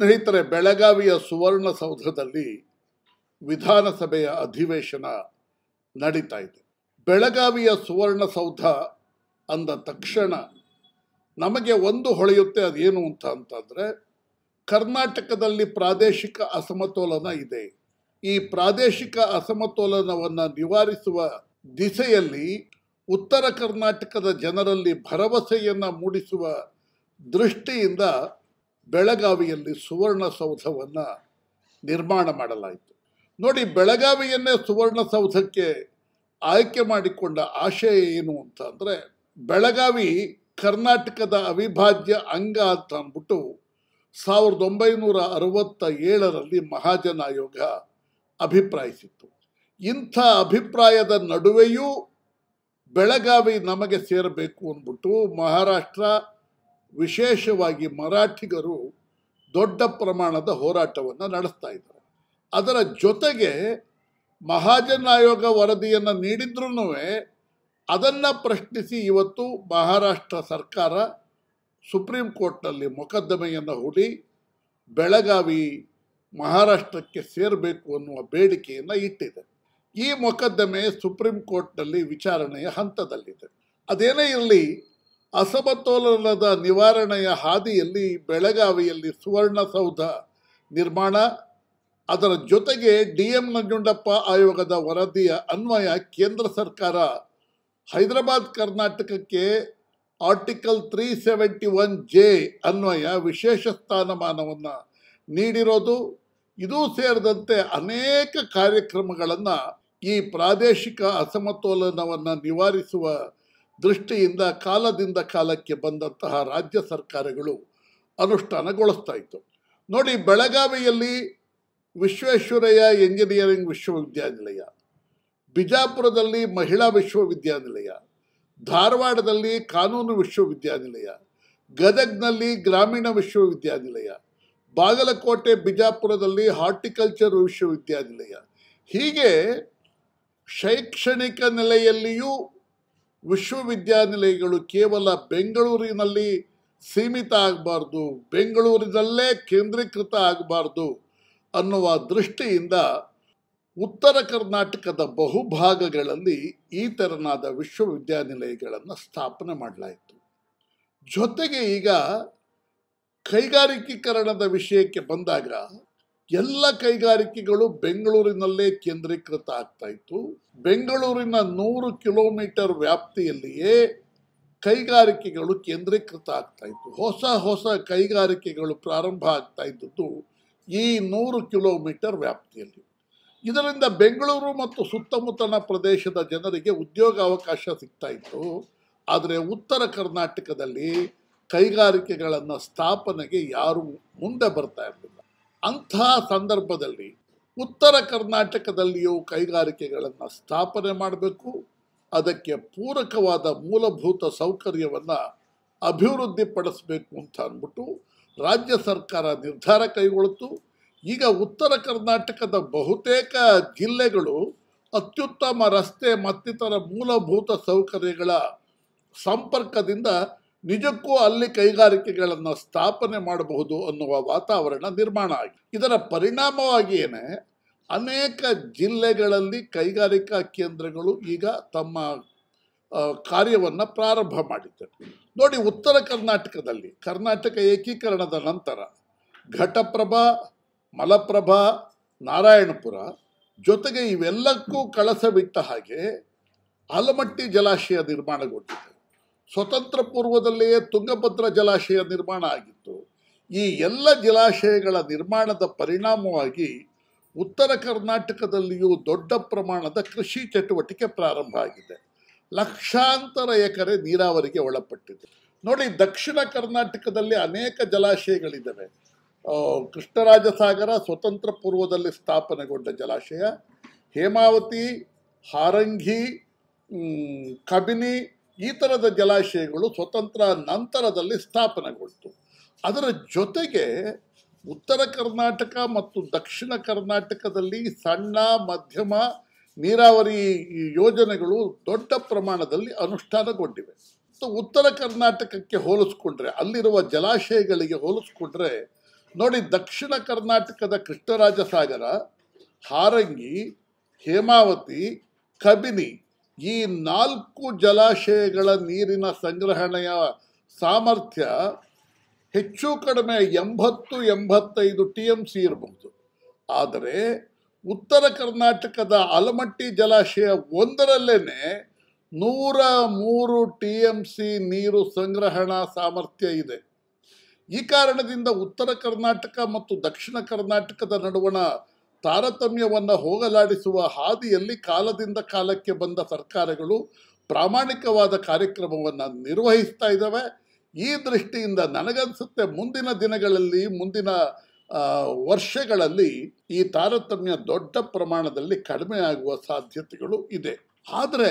ಸ್ನೇಹಿತರೆ ಬೆಳಗಾವಿಯ ಸುವರ್ಣಸೌಧದಲ್ಲಿ ವಿಧಾನಸಭೆಯ ಅಧಿವೇಶನ ನಡೀತಾ ಇದೆ ಬೆಳಗಾವಿಯ ಸುವರ್ಣಸೌಧ ಅಂದ ತಕ್ಷಣ ನಮಗೆ ಒಂದು ಹೊಳೆಯುತ್ತೆ ಅದೇನು ಅಂತ ಅಂತಂದರೆ ಕರ್ನಾಟಕದಲ್ಲಿ ಪ್ರಾದೇಶಿಕ ಅಸಮತೋಲನ ಇದೆ ಈ ಪ್ರಾದೇಶಿಕ ಅಸಮತೋಲನವನ್ನು ನಿವಾರಿಸುವ ದಿಸೆಯಲ್ಲಿ ಉತ್ತರ ಕರ್ನಾಟಕದ ಜನರಲ್ಲಿ ಭರವಸೆಯನ್ನು ಮೂಡಿಸುವ ದೃಷ್ಟಿಯಿಂದ ಬೆಳಗಾವಿಯಲ್ಲಿ ಸುವರ್ಣಸೌಧವನ್ನು ನಿರ್ಮಾಣ ಮಾಡಲಾಯಿತು ನೋಡಿ ಬೆಳಗಾವಿಯನ್ನೇ ಸುವರ್ಣಸೌಧಕ್ಕೆ ಆಯ್ಕೆ ಮಾಡಿಕೊಂಡ ಆಶಯ ಏನು ಅಂತ ಅಂದರೆ ಬೆಳಗಾವಿ ಕರ್ನಾಟಕದ ಅವಿಭಾಜ್ಯ ಅಂಗ ಅಂತ ಅಂದ್ಬಿಟ್ಟು ಸಾವಿರದ ಒಂಬೈನೂರ ಅರವತ್ತ ಏಳರಲ್ಲಿ ಮಹಾಜನ ಆಯೋಗ ಅಭಿಪ್ರಾಯಿಸಿತ್ತು ಇಂಥ ಅಭಿಪ್ರಾಯದ ನಡುವೆಯೂ ಬೆಳಗಾವಿ ನಮಗೆ ಸೇರಬೇಕು ಅಂದ್ಬಿಟ್ಟು ಮಹಾರಾಷ್ಟ್ರ ವಿಶೇಷವಾಗಿ ಮರಾಠಿಗರು ದೊಡ್ಡ ಪ್ರಮಾಣದ ಹೋರಾಟವನ್ನು ನಡೆಸ್ತಾ ಇದ್ದಾರೆ ಅದರ ಜೊತೆಗೆ ಮಹಾಜನ್ ಆಯೋಗ ವರದಿಯನ್ನು ನೀಡಿದ್ರೂ ಅದನ್ನು ಪ್ರಶ್ನಿಸಿ ಇವತ್ತು ಮಹಾರಾಷ್ಟ್ರ ಸರ್ಕಾರ ಸುಪ್ರೀಂ ಕೋರ್ಟ್ನಲ್ಲಿ ಮೊಕದ್ದಮೆಯನ್ನು ಹೂಡಿ ಬೆಳಗಾವಿ ಮಹಾರಾಷ್ಟ್ರಕ್ಕೆ ಸೇರಬೇಕು ಅನ್ನುವ ಬೇಡಿಕೆಯನ್ನು ಇಟ್ಟಿದೆ ಈ ಮೊಕದ್ದಮೆ ಸುಪ್ರೀಂ ಕೋರ್ಟ್ನಲ್ಲಿ ವಿಚಾರಣೆಯ ಹಂತದಲ್ಲಿದೆ ಅದೇನೇ ಇರಲಿ ಅಸಮತೋಲನದ ನಿವಾರಣೆಯ ಹಾದಿಯಲ್ಲಿ ಬೆಳಗಾವಿಯಲ್ಲಿ ಸುವರ್ಣಸೌಧ ನಿರ್ಮಾಣ ಅದರ ಜೊತೆಗೆ ಡಿ ಎಂ ನಂಜುಂಡಪ್ಪ ಆಯೋಗದ ವರದಿಯ ಅನ್ವಯ ಕೇಂದ್ರ ಸರ್ಕಾರ ಹೈದರಾಬಾದ್ ಕರ್ನಾಟಕಕ್ಕೆ article three seventy one J ಅನ್ವಯ ವಿಶೇಷ ಸ್ಥಾನಮಾನವನ್ನು ನೀಡಿರೋದು ಇದೂ ಸೇರಿದಂತೆ ಅನೇಕ ಕಾರ್ಯಕ್ರಮಗಳನ್ನು ಈ ಪ್ರಾದೇಶಿಕ ಅಸಮತೋಲನವನ್ನು ನಿವಾರಿಸುವ ದೃಷ್ಟಿಯಿಂದ ಕಾಲದಿಂದ ಕಾಲಕ್ಕೆ ಬಂದಂತಹ ರಾಜ್ಯ ಸರ್ಕಾರಗಳು ಅನುಷ್ಠಾನಗೊಳಿಸ್ತಾ ಇತ್ತು ನೋಡಿ ಬೆಳಗಾವಿಯಲ್ಲಿ ವಿಶ್ವೇಶ್ವರಯ್ಯ ಎಂಜಿನಿಯರಿಂಗ್ ವಿಶ್ವವಿದ್ಯಾನಿಲಯ ಬಿಜಾಪುರದಲ್ಲಿ ಮಹಿಳಾ ವಿಶ್ವವಿದ್ಯಾನಿಲಯ ಧಾರವಾಡದಲ್ಲಿ ಕಾನೂನು ವಿಶ್ವವಿದ್ಯಾನಿಲಯ ಗದಗ್ನಲ್ಲಿ ಗ್ರಾಮೀಣ ವಿಶ್ವವಿದ್ಯಾನಿಲಯ ಬಾಗಲಕೋಟೆ ಬಿಜಾಪುರದಲ್ಲಿ ಹಾರ್ಟಿಕಲ್ಚರ್ ವಿಶ್ವವಿದ್ಯಾನಿಲಯ ಹೀಗೆ ಶೈಕ್ಷಣಿಕ ನೆಲೆಯಲ್ಲಿಯೂ ವಿಶ್ವವಿದ್ಯಾನಿಲಯಗಳು ಕೇವಲ ಬೆಂಗಳೂರಿನಲ್ಲಿ ಸೀಮಿತ ಆಗಬಾರ್ದು ಬೆಂಗಳೂರಿನಲ್ಲೇ ಕೇಂದ್ರೀಕೃತ ಆಗಬಾರ್ದು ಅನ್ನುವ ದೃಷ್ಟಿಯಿಂದ ಉತ್ತರ ಕರ್ನಾಟಕದ ಬಹುಭಾಗಗಳಲ್ಲಿ ಈ ತೆರನಾದ ವಿಶ್ವವಿದ್ಯಾನಿಲಯಗಳನ್ನು ಸ್ಥಾಪನೆ ಮಾಡಲಾಯಿತು ಜೊತೆಗೆ ಈಗ ಕೈಗಾರಿಕೀಕರಣದ ವಿಷಯಕ್ಕೆ ಬಂದಾಗ ಎಲ್ಲ ಕೈಗಾರಿಕೆಗಳು ಬೆಂಗಳೂರಿನಲ್ಲೇ ಕೇಂದ್ರೀಕೃತ ಆಗ್ತಾ ಇತ್ತು ಬೆಂಗಳೂರಿನ ನೂರು ಕಿಲೋಮೀಟರ್ ವ್ಯಾಪ್ತಿಯಲ್ಲಿಯೇ ಕೈಗಾರಿಕೆಗಳು ಕೇಂದ್ರೀಕೃತ ಆಗ್ತಾ ಇತ್ತು ಹೊಸ ಹೊಸ ಕೈಗಾರಿಕೆಗಳು ಪ್ರಾರಂಭ ಆಗ್ತಾ ಇದ್ದದ್ದು ಈ ನೂರು ಕಿಲೋಮೀಟರ್ ವ್ಯಾಪ್ತಿಯಲ್ಲಿ ಇದರಿಂದ ಬೆಂಗಳೂರು ಮತ್ತು ಸುತ್ತಮುತ್ತಲ ಪ್ರದೇಶದ ಜನರಿಗೆ ಉದ್ಯೋಗ ಅವಕಾಶ ಸಿಗ್ತಾ ಇತ್ತು ಆದರೆ ಉತ್ತರ ಕರ್ನಾಟಕದಲ್ಲಿ ಕೈಗಾರಿಕೆಗಳನ್ನು ಸ್ಥಾಪನೆಗೆ ಯಾರು ಮುಂದೆ ಬರ್ತಾ ಇರಲಿಲ್ಲ ಅಂಥ ಸಂದರ್ಭದಲ್ಲಿ ಉತ್ತರ ಕರ್ನಾಟಕದಲ್ಲಿಯೂ ಕೈಗಾರಿಕೆಗಳನ್ನು ಸ್ಥಾಪನೆ ಮಾಡಬೇಕು ಅದಕ್ಕೆ ಪೂರಕವಾದ ಮೂಲಭೂತ ಸೌಕರ್ಯವನ್ನು ಅಭಿವೃದ್ಧಿಪಡಿಸಬೇಕು ಅಂತ ಅಂದ್ಬಿಟ್ಟು ರಾಜ್ಯ ಸರ್ಕಾರ ನಿರ್ಧಾರ ಕೈಗೊಳ್ತು ಈಗ ಉತ್ತರ ಕರ್ನಾಟಕದ ಬಹುತೇಕ ಜಿಲ್ಲೆಗಳು ಅತ್ಯುತ್ತಮ ರಸ್ತೆ ಮತ್ತಿತರ ಮೂಲಭೂತ ಸೌಕರ್ಯಗಳ ಸಂಪರ್ಕದಿಂದ ನಿಜಕ್ಕೂ ಅಲ್ಲಿ ಕೈಗಾರಿಕೆಗಳನ್ನು ಸ್ಥಾಪನೆ ಮಾಡಬಹುದು ಅನ್ನುವ ವಾತಾವರಣ ನಿರ್ಮಾಣ ಆಗಿದೆ ಇದರ ಪರಿಣಾಮವಾಗಿಯೇ ಅನೇಕ ಜಿಲ್ಲೆಗಳಲ್ಲಿ ಕೈಗಾರಿಕಾ ಕೇಂದ್ರಗಳು ಈಗ ತಮ್ಮ ಕಾರ್ಯವನ್ನು ಪ್ರಾರಂಭ ಮಾಡಿದ್ದಾರೆ ನೋಡಿ ಉತ್ತರ ಕರ್ನಾಟಕದಲ್ಲಿ ಕರ್ನಾಟಕ ಏಕೀಕರಣದ ನಂತರ ಘಟಪ್ರಭಾ ಮಲಪ್ರಭಾ ನಾರಾಯಣಪುರ ಜೊತೆಗೆ ಇವೆಲ್ಲಕ್ಕೂ ಕಳಸ ಬಿಟ್ಟ ಹಾಗೆ ಆಲಮಟ್ಟಿ ಜಲಾಶಯ ನಿರ್ಮಾಣಗೊಂಡಿದೆ ಸ್ವತಂತ್ರ ಪೂರ್ವದಲ್ಲಿಯೇ ತುಂಗಭದ್ರಾ ಜಲಾಶಯ ನಿರ್ಮಾಣ ಆಗಿತ್ತು ಈ ಎಲ್ಲ ಜಲಾಶಯಗಳ ನಿರ್ಮಾಣದ ಪರಿಣಾಮವಾಗಿ ಉತ್ತರ ಕರ್ನಾಟಕದಲ್ಲಿಯೂ ದೊಡ್ಡ ಪ್ರಮಾಣದ ಕೃಷಿ ಚಟುವಟಿಕೆ ಪ್ರಾರಂಭ ಆಗಿದೆ ಲಕ್ಷಾಂತರ ಎಕರೆ ನೀರಾವರಿಗೆ ಒಳಪಟ್ಟಿದೆ ನೋಡಿ ದಕ್ಷಿಣ ಕರ್ನಾಟಕದಲ್ಲಿ ಅನೇಕ ಜಲಾಶಯಗಳಿದ್ದಾವೆ ಕೃಷ್ಣರಾಜಸಾಗರ ಸ್ವತಂತ್ರ ಪೂರ್ವದಲ್ಲಿ ಸ್ಥಾಪನೆಗೊಂಡ ಜಲಾಶಯ ಹೇಮಾವತಿ ಹಾರಂಗಿ ಕಬಿನಿ ಈ ಥರದ ಜಲಾಶಯಗಳು ಸ್ವತಂತ್ರ ನಂತರದಲ್ಲಿ ಸ್ಥಾಪನೆಗೊಳ್ತು ಅದರ ಜೊತೆಗೆ ಉತ್ತರ ಕರ್ನಾಟಕ ಮತ್ತು ದಕ್ಷಿಣ ಕರ್ನಾಟಕದಲ್ಲಿ ಸಣ್ಣ ಮಧ್ಯಮ ನೀರಾವರಿ ಯೋಜನೆಗಳು ದೊಡ್ಡ ಪ್ರಮಾಣದಲ್ಲಿ ಅನುಷ್ಠಾನಗೊಂಡಿವೆ ಸೊ ಉತ್ತರ ಕರ್ನಾಟಕಕ್ಕೆ ಹೋಲಿಸ್ಕೊಂಡ್ರೆ ಅಲ್ಲಿರುವ ಜಲಾಶಯಗಳಿಗೆ ಹೋಲಿಸ್ಕೊಂಡ್ರೆ ನೋಡಿ ದಕ್ಷಿಣ ಕರ್ನಾಟಕದ ಕೃಷ್ಣರಾಜಸಾಗರ ಹಾರಂಗಿ ಹೇಮಾವತಿ ಕಬಿನಿ ಈ ನಾಲ್ಕು ಜಲಾಶಯಗಳ ನೀರಿನ ಸಂಗ್ರಹಣೆಯ ಸಾಮರ್ಥ್ಯ ಹೆಚ್ಚು ಕಡಿಮೆ ಎಂಬತ್ತು ಎಂಬತ್ತೈದು ಟಿ ಎಂ ಸಿ ಇರಬಹುದು ಆದರೆ ಉತ್ತರ ಕರ್ನಾಟಕದ ಆಲಮಟ್ಟಿ ಜಲಾಶಯ ಒಂದರಲ್ಲೇನೆ ನೂರ ಮೂರು ಟಿ ಎಂ ಸಿ ನೀರು ಸಂಗ್ರಹಣಾ ಸಾಮರ್ಥ್ಯ ಇದೆ ಈ ಕಾರಣದಿಂದ ಉತ್ತರ ಕರ್ನಾಟಕ ಮತ್ತು ದಕ್ಷಿಣ ಕರ್ನಾಟಕದ ನಡುವಣ ತಾರತಮ್ಯವನ್ನು ಹೋಗಲಾಡಿಸುವ ಹಾದಿಯಲ್ಲಿ ಕಾಲದಿಂದ ಕಾಲಕ್ಕೆ ಬಂದ ಸರ್ಕಾರಗಳು ಪ್ರಾಮಾಣಿಕವಾದ ಕಾರ್ಯಕ್ರಮವನ್ನು ನಿರ್ವಹಿಸ್ತಾ ಇದ್ದಾವೆ ಈ ದೃಷ್ಟಿಯಿಂದ ನನಗನ್ಸುತ್ತೆ ಮುಂದಿನ ದಿನಗಳಲ್ಲಿ ಮುಂದಿನ ಆ, ವರ್ಷಗಳಲ್ಲಿ ಈ ತಾರತಮ್ಯ ದೊಡ್ಡ ಪ್ರಮಾಣದಲ್ಲಿ ಕಡಿಮೆ ಆಗುವ ಸಾಧ್ಯತೆಗಳು ಇದೆ ಆದರೆ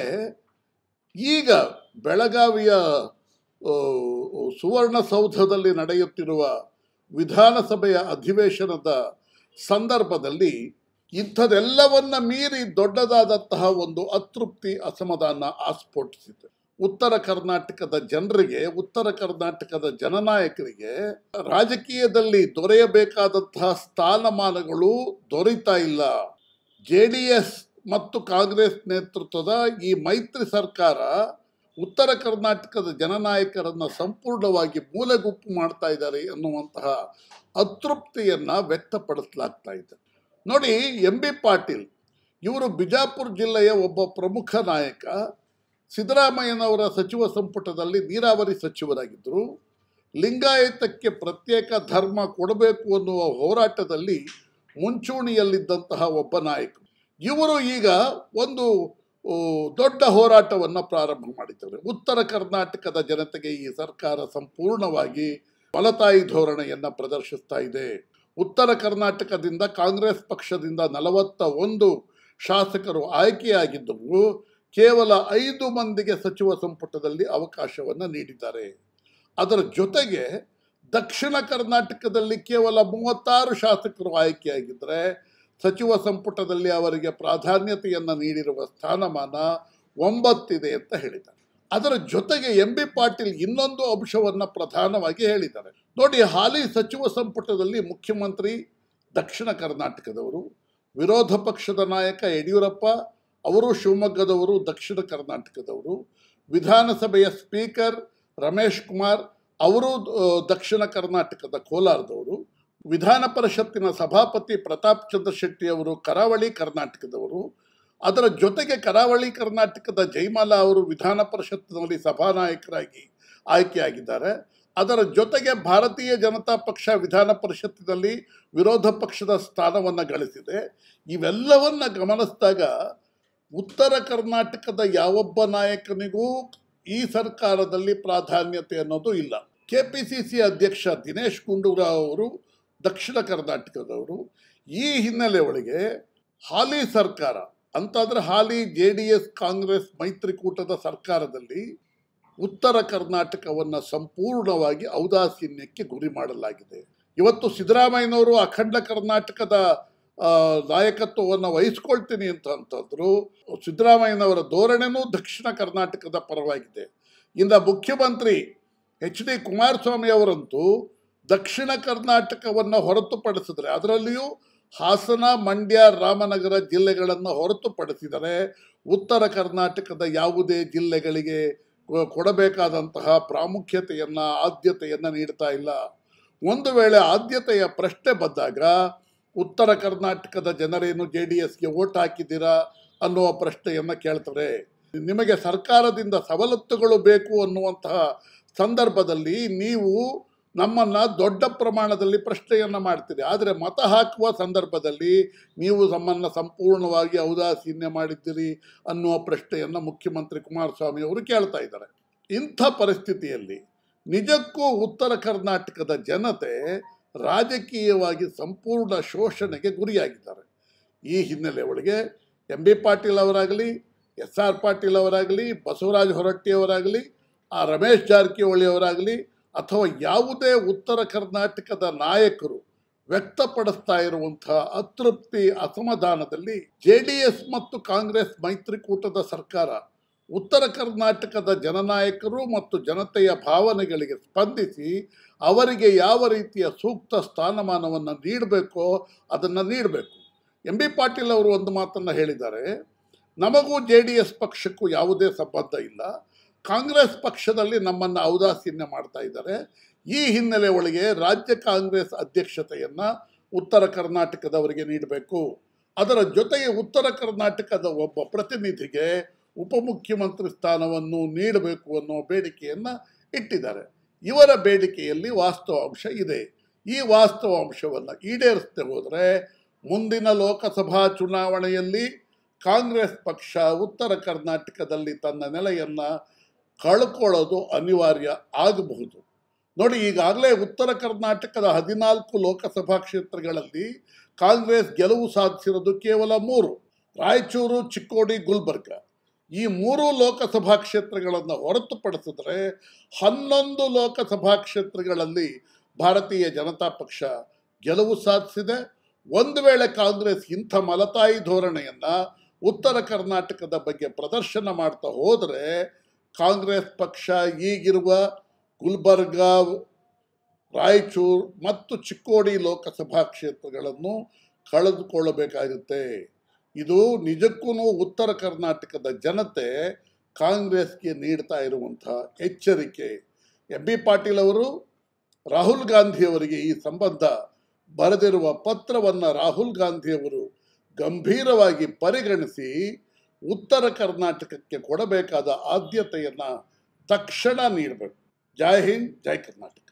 ಈಗ ಬೆಳಗಾವಿಯ ಆ, ಸುವರ್ಣಸೌಧದಲ್ಲಿ ನಡೆಯುತ್ತಿರುವ ವಿಧಾನಸಭೆಯ ಅಧಿವೇಶನದ ಸಂದರ್ಭದಲ್ಲಿ ಇಂಥದೆಲ್ಲವನ್ನ ಮೀರಿ ದೊಡ್ಡದಾದಂತಹ ಒಂದು ಅತೃಪ್ತಿ ಅಸಮಾಧಾನ ಆಸ್ಫೋಟಿಸಿದೆ ಉತ್ತರ ಕರ್ನಾಟಕದ ಜನರಿಗೆ ಉತ್ತರ ಕರ್ನಾಟಕದ ಜನನಾಯಕರಿಗೆ ರಾಜಕೀಯದಲ್ಲಿ ದೊರೆಯಬೇಕಾದಂತಹ ಸ್ಥಾನಮಾನಗಳು ದೊರೀತಾ ಇಲ್ಲ ಜೆ ಡಿ ಎಸ್ ಮತ್ತು ಕಾಂಗ್ರೆಸ್ ನೇತೃತ್ವದ ಈ ಮೈತ್ರಿ ಸರ್ಕಾರ ಉತ್ತರ ಕರ್ನಾಟಕದ ಜನನಾಯಕರನ್ನು ಸಂಪೂರ್ಣವಾಗಿ ಮೂಲೆಗುಪ್ಪು ಮಾಡ್ತಾ ಇದ್ದಾರೆ ಎನ್ನುವಂತಹ ಅತೃಪ್ತಿಯನ್ನು ವ್ಯಕ್ತಪಡಿಸಲಾಗ್ತಾ ಇದೆ ನೋಡಿ ಎಂ ಬಿ ಪಾಟೀಲ್ ಇವರು ಬಿಜಾಪುರ ಜಿಲ್ಲೆಯ ಒಬ್ಬ ಪ್ರಮುಖ ನಾಯಕ ಸಿದ್ದರಾಮಯ್ಯನವರ ಸಚಿವ ಸಂಪುಟದಲ್ಲಿ ನೀರಾವರಿ ಸಚಿವರಾಗಿದ್ದರು ಲಿಂಗಾಯತಕ್ಕೆ ಪ್ರತ್ಯೇಕ ಧರ್ಮ ಕೊಡಬೇಕು ಅನ್ನುವ ಹೋರಾಟದಲ್ಲಿ ಮುಂಚೂಣಿಯಲ್ಲಿದ್ದಂತಹ ಒಬ್ಬ ನಾಯಕ ಇವರು ಈಗ ಒಂದು ಓ, ದೊಡ್ಡ ಹೋರಾಟವನ್ನು ಪ್ರಾರಂಭ ಮಾಡಿದ್ದಾರೆ ಉತ್ತರ ಕರ್ನಾಟಕದ ಜನತೆಗೆ ಈ ಸರ್ಕಾರ ಸಂಪೂರ್ಣವಾಗಿ ಮಲತಾಯಿ ಧೋರಣೆಯನ್ನು ಪ್ರದರ್ಶಿಸ್ತಾ ಇದೆ ಉತ್ತರ ಕರ್ನಾಟಕದಿಂದ ಕಾಂಗ್ರೆಸ್ ಪಕ್ಷದಿಂದ ನಲವತ್ತ ಒಂದು ಶಾಸಕರು ಆಯ್ಕೆಯಾಗಿದ್ದವು ಕೇವಲ ಐದು ಮಂದಿಗೆ ಸಚಿವ ಸಂಪುಟದಲ್ಲಿ ಅವಕಾಶವನ್ನು ನೀಡಿದ್ದಾರೆ ಅದರ ಜೊತೆಗೆ ದಕ್ಷಿಣ ಕರ್ನಾಟಕದಲ್ಲಿ ಕೇವಲ ಮೂವತ್ತಾರು ಶಾಸಕರು ಆಯ್ಕೆಯಾಗಿದ್ದರೆ ಸಚಿವ ಸಂಪುಟದಲ್ಲಿ ಅವರಿಗೆ ಪ್ರಾಧಾನ್ಯತೆಯನ್ನು ನೀಡಿರುವ ಸ್ಥಾನಮಾನ ಒಂಬತ್ತಿದೆ ಅಂತ ಹೇಳಿದ್ದಾರೆ ಅದರ ಜೊತೆಗೆ ಎಂ ಬಿ ಪಾಟೀಲ್ ಇನ್ನೊಂದು ಅಂಶವನ್ನು ಪ್ರಧಾನವಾಗಿ ಹೇಳಿದ್ದಾರೆ ನೋಡಿ ಹಾಲಿ ಸಚಿವ ಸಂಪುಟದಲ್ಲಿ ಮುಖ್ಯಮಂತ್ರಿ ದಕ್ಷಿಣ ಕರ್ನಾಟಕದವರು ವಿರೋಧ ಪಕ್ಷದ ನಾಯಕ ಯಡಿಯೂರಪ್ಪ ಅವರು ಶಿವಮೊಗ್ಗದವರು ದಕ್ಷಿಣ ಕರ್ನಾಟಕದವರು ವಿಧಾನಸಭೆಯ ಸ್ಪೀಕರ್ ರಮೇಶ್ ಕುಮಾರ್ ಅವರು ಆ, ದಕ್ಷಿಣ ಕರ್ನಾಟಕದ ಕೋಲಾರದವರು ವಿಧಾನ ಪರಿಷತ್ತಿನ ಸಭಾಪತಿ ಪ್ರತಾಪ್ ಚಂದ್ರ ಶೆಟ್ಟಿ ಅವರು ಕರಾವಳಿ ಕರ್ನಾಟಕದವರು ಅದರ ಜೊತೆಗೆ ಕರಾವಳಿ ಕರ್ನಾಟಕದ ಜೈಮಾಲಾ ಅವರು ವಿಧಾನ ಪರಿಷತ್ತಿನಲ್ಲಿ ಸಭಾನಾಯಕರಾಗಿ ಆಯ್ಕೆಯಾಗಿದ್ದಾರೆ ಅದರ ಜೊತೆಗೆ ಭಾರತೀಯ ಜನತಾ ಪಕ್ಷ ವಿಧಾನ ಪರಿಷತ್ತಿನಲ್ಲಿ ವಿರೋಧ ಪಕ್ಷದ ಸ್ಥಾನವನ್ನು ಗಳಿಸಿದೆ ಇವೆಲ್ಲವನ್ನ ಗಮನಿಸಿದಾಗ ಉತ್ತರ ಕರ್ನಾಟಕದ ಯಾವೊಬ್ಬ ನಾಯಕನಿಗೂ ಈ ಸರ್ಕಾರದಲ್ಲಿ ಪ್ರಾಧಾನ್ಯತೆ ಅನ್ನೋದು ಇಲ್ಲ ಕೆ ಪಿ ಸಿ ಸಿ ಅಧ್ಯಕ್ಷ ದಿನೇಶ್ ಗುಂಡೂರಾವ್ ಅವರು ದಕ್ಷಿಣ ಕರ್ನಾಟಕದವರು ಈ ಹಿನ್ನೆಲೆ ಒಳಗೆ ಹಾಲಿ ಸರ್ಕಾರ ಅಂತಾದ್ರೆ ಹಾಲಿ ಜೆ ಡಿ ಎಸ್ ಕಾಂಗ್ರೆಸ್ ಮೈತ್ರಿಕೂಟದ ಸರ್ಕಾರದಲ್ಲಿ ಉತ್ತರ ಕರ್ನಾಟಕವನ್ನು ಸಂಪೂರ್ಣವಾಗಿ ಔದಾಸೀನ್ಯಕ್ಕೆ ಗುರಿ ಮಾಡಲಾಗಿದೆ ಇವತ್ತು ಸಿದ್ದರಾಮಯ್ಯನವರು ಅಖಂಡ ಕರ್ನಾಟಕದ ಆ, ನಾಯಕತ್ವವನ್ನು ವಹಿಸ್ಕೊಳ್ತೀನಿ ಅಂತ ಅಂತಂದ್ರು ಸಿದ್ದರಾಮಯ್ಯನವರ ಧೋರಣೆನೂ ದಕ್ಷಿಣ ಕರ್ನಾಟಕದ ಪರವಾಗಿದೆ ಇನ್ನು ಮುಖ್ಯಮಂತ್ರಿ ಎಚ್ ಡಿ ಕುಮಾರಸ್ವಾಮಿ ಅವರಂತೂ ದಕ್ಷಿಣ ಕರ್ನಾಟಕವನ್ನು ಹೊರತುಪಡಿಸಿದ್ರೆ ಅದರಲ್ಲಿಯೂ ಹಾಸನ ಮಂಡ್ಯ ರಾಮನಗರ ಜಿಲ್ಲೆಗಳನ್ನು ಹೊರತುಪಡಿಸಿದರೆ ಉತ್ತರ ಕರ್ನಾಟಕದ ಯಾವುದೇ ಜಿಲ್ಲೆಗಳಿಗೆ ಕೊ- ಕೊಡಬೇಕಾದಂತಹ ಪ್ರಾಮುಖ್ಯತೆಯನ್ನು ಆದ್ಯತೆಯನ್ನು ನೀಡ್ತಾ ಇಲ್ಲ ಒಂದು ವೇಳೆ ಆದ್ಯತೆಯ ಪ್ರಶ್ನೆ ಬಂದಾಗ ಉತ್ತರ ಕರ್ನಾಟಕದ ಜನರೇನು ಜೆ ಡಿ ಎಸ್ಗೆ ಓಟ್ ಹಾಕಿದ್ದೀರಾ ಅನ್ನುವ ಪ್ರಶ್ನೆಯನ್ನು ಕೇಳ್ತಾರೆ ನಿಮಗೆ ಸರ್ಕಾರದಿಂದ ಸವಲತ್ತುಗಳು ಬೇಕು ಅನ್ನುವಂತಹ ಸಂದರ್ಭದಲ್ಲಿ ನೀವು ನಮ್ಮನ್ನು ದೊಡ್ಡ ಪ್ರಮಾಣದಲ್ಲಿ ಪ್ರಶ್ನೆಯನ್ನು ಮಾಡ್ತೀರಿ ಆದರೆ ಮತ ಹಾಕುವ ಸಂದರ್ಭದಲ್ಲಿ ನೀವು ನಮ್ಮನ್ನು ಸಂಪೂರ್ಣವಾಗಿ ಔದಾಸೀನ್ಯ ಮಾಡಿದ್ದೀರಿ ಅನ್ನುವ ಪ್ರಶ್ನೆಯನ್ನು ಮುಖ್ಯಮಂತ್ರಿ ಕುಮಾರಸ್ವಾಮಿ ಅವರು ಕೇಳ್ತಾ ಇದ್ದಾರೆ ಇಂಥ ಪರಿಸ್ಥಿತಿಯಲ್ಲಿ ನಿಜಕ್ಕೂ ಉತ್ತರ ಕರ್ನಾಟಕದ ಜನತೆ ರಾಜಕೀಯವಾಗಿ ಸಂಪೂರ್ಣ ಶೋಷಣೆಗೆ ಗುರಿಯಾಗಿದ್ದಾರೆ ಈ ಹಿನ್ನೆಲೆ ಒಳಗೆ ಎಂ ಬಿ ಪಾಟೀಲ್ ಅವರಾಗಲಿ ಎಸ್ ಆರ್ ಪಾಟೀಲ್ ಅವರಾಗಲಿ ಬಸವರಾಜ ಹೊರಟ್ಟಿಯವರಾಗಲಿ ಆ ರಮೇಶ್ ಜಾರಕಿಹೊಳಿ ಅವರಾಗಲಿ ಅಥವಾ ಯಾವುದೇ ಉತ್ತರ ಕರ್ನಾಟಕದ ನಾಯಕರು ವ್ಯಕ್ತಪಡಿಸ್ತಾ ಇರುವಂತಹ ಅತೃಪ್ತಿ ಅಸಮಾಧಾನದಲ್ಲಿ ಜೆ ಡಿ ಎಸ್ ಮತ್ತು ಕಾಂಗ್ರೆಸ್ ಮೈತ್ರಿಕೂಟದ ಸರ್ಕಾರ ಉತ್ತರ ಕರ್ನಾಟಕದ ಜನನಾಯಕರು ಮತ್ತು ಜನತೆಯ ಭಾವನೆಗಳಿಗೆ ಸ್ಪಂದಿಸಿ ಅವರಿಗೆ ಯಾವ ರೀತಿಯ ಸೂಕ್ತ ಸ್ಥಾನಮಾನವನ್ನು ನೀಡಬೇಕೋ ಅದನ್ನು ನೀಡಬೇಕು ಎಂ ಬಿ ಪಾಟೀಲ್ ಅವರು ಒಂದು ಮಾತನ್ನು ಹೇಳಿದ್ದಾರೆ ನಮಗೂ ಜೆ ಡಿ ಎಸ್ ಪಕ್ಷಕ್ಕೂ ಯಾವುದೇ ಸಂಬಂಧ ಇಲ್ಲ ಕಾಂಗ್ರೆಸ್ ಪಕ್ಷದಲ್ಲಿ ನಮ್ಮನ್ನು ಔದಾಸೀನ್ಯ ಮಾಡ್ತಾ ಇದ್ದಾರೆ ಈ ಹಿನ್ನೆಲೆ ಒಳಗೆ ರಾಜ್ಯ ಕಾಂಗ್ರೆಸ್ ಅಧ್ಯಕ್ಷತೆಯನ್ನು ಉತ್ತರ ಕರ್ನಾಟಕದವರಿಗೆ ನೀಡಬೇಕು ಅದರ ಜೊತೆಗೆ ಉತ್ತರ ಕರ್ನಾಟಕದ ಒಬ್ಬ ಪ್ರತಿನಿಧಿಗೆ ಉಪಮುಖ್ಯಮಂತ್ರಿ ಸ್ಥಾನವನ್ನು ನೀಡಬೇಕು ಅನ್ನೋ ಬೇಡಿಕೆಯನ್ನು ಇಟ್ಟಿದ್ದಾರೆ ಇವರ ಬೇಡಿಕೆಯಲ್ಲಿ ವಾಸ್ತವಾಂಶ ಇದೆ ಈ ವಾಸ್ತವಾಂಶವನ್ನು ಈಡೇರಿಸದೆ ಹೋದರೆ ಮುಂದಿನ ಲೋಕಸಭಾ ಚುನಾವಣೆಯಲ್ಲಿ ಕಾಂಗ್ರೆಸ್ ಪಕ್ಷ ಉತ್ತರ ಕರ್ನಾಟಕದಲ್ಲಿ ತನ್ನ ನೆಲೆಯನ್ನು ಕಳ್ಕೊಳ್ಳೋದು ಅನಿವಾರ್ಯ ಆಗಬಹುದು ನೋಡಿ ಈಗಾಗಲೇ ಉತ್ತರ ಕರ್ನಾಟಕದ ಹದಿನಾಲ್ಕು ಲೋಕಸಭಾ ಕ್ಷೇತ್ರಗಳಲ್ಲಿ ಕಾಂಗ್ರೆಸ್ ಗೆಲುವು ಸಾಧಿಸಿರೋದು ಕೇವಲ ಮೂರು ರಾಯಚೂರು ಚಿಕ್ಕೋಡಿ ಗುಲ್ಬರ್ಗ ಈ ಮೂರು ಲೋಕಸಭಾ ಕ್ಷೇತ್ರಗಳನ್ನು ಹೊರತುಪಡಿಸಿದ್ರೆ ಹನ್ನೊಂದು ಲೋಕಸಭಾ ಕ್ಷೇತ್ರಗಳಲ್ಲಿ ಭಾರತೀಯ ಜನತಾ ಪಕ್ಷ ಗೆಲುವು ಸಾಧಿಸಿದೆ ಒಂದು ವೇಳೆ ಕಾಂಗ್ರೆಸ್ ಇಂಥ ಮಲತಾಯಿ ಧೋರಣೆಯನ್ನು ಉತ್ತರ ಕರ್ನಾಟಕದ ಬಗ್ಗೆ ಪ್ರದರ್ಶನ ಮಾಡ್ತಾ ಹೋದರೆ ಕಾಂಗ್ರೆಸ್ ಪಕ್ಷ ಈಗಿರುವ ಗುಲ್ಬರ್ಗ ರಾಯಚೂರು ಮತ್ತು ಚಿಕ್ಕೋಡಿ ಲೋಕಸಭಾ ಕ್ಷೇತ್ರಗಳನ್ನು ಕಳೆದುಕೊಳ್ಳಬೇಕಾಗುತ್ತೆ ಇದು ನಿಜಕ್ಕೂ ಉತ್ತರ ಕರ್ನಾಟಕದ ಜನತೆ ಕಾಂಗ್ರೆಸ್ಗೆ ನೀಡ್ತಾ ಇರುವಂಥ ಎಚ್ಚರಿಕೆ ಎಂ ಬಿ ಪಾಟೀಲ್ ಅವರು ರಾಹುಲ್ ಗಾಂಧಿಯವರಿಗೆ ಈ ಸಂಬಂಧ ಬರೆದಿರುವ ಪತ್ರವನ್ನು ರಾಹುಲ್ ಗಾಂಧಿಯವರು ಗಂಭೀರವಾಗಿ ಪರಿಗಣಿಸಿ ಉತ್ತರ ಕರ್ನಾಟಕಕ್ಕೆ ಕೊಡಬೇಕಾದ ಆದ್ಯತೆಯನ್ನು ತಕ್ಷಣ ನೀಡಬೇಕು ಜೈ ಹಿಂದ್ ಜೈ ಕರ್ನಾಟಕ